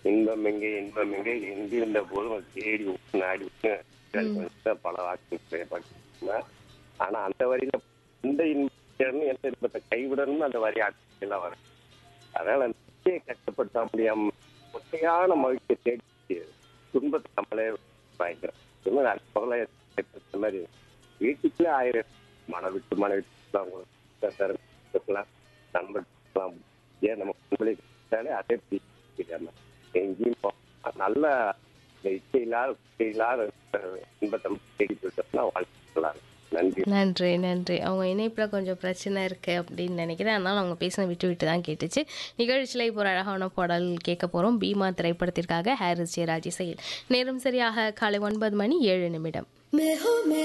இன்பம் எங்கே இன்பம் எங்கே எங்கிருந்த போதும் அது தேடி விட்டு நாடி விட்டு பல வாக்கு ஆனா அந்த வரியில இந்த இன்பம் எந்த இன்பத்தை கைவிடணும்னு அந்த வரி ஆட்சியெல்லாம் வரும் அதனால அந்த இசையை கட்டுப்படுத்த முடியாம ஒற்றையான மகிழ்ச்சியை தேடி துன்பத்தை நம்மளே வாங்கிக்கிறோம் இது மாதிரி அது போல இந்த மாதிரி வீட்டுக்குள்ளே ஆயிரம் மன விட்டு மன விட்டு இருக்கலாம் நண்பர் இருக்கலாம் ஏன் நம்ம பண்பலை கொடுத்தாலே அதே பிடிக்காம எங்கேயும் போ- நல்ல இந்த இச்சை இல்லாத இச்சை இல்லாத இன்பத்தை மட்டும் தேடி போயிட்டோம்னா வாழ்க்கை நல்லா இருக்கும் நன்றி நன்றி நன்றி அவங்க இணைப்பில் கொஞ்சம் பிரச்சனை இருக்குது அப்படின்னு நினைக்கிறேன் அதனால் அவங்க பேசின விட்டு விட்டு தான் கேட்டுச்சு நிகழ்ச்சியில் இப்போ ஒரு அழகான பாடல் கேட்க போகிறோம் பீமா திரைப்படத்திற்காக ஹாரிஸ் ஜெயராஜ் இசையில் நேரம் சரியாக காலை ஒன்பது மணி ஏழு நிமிடம்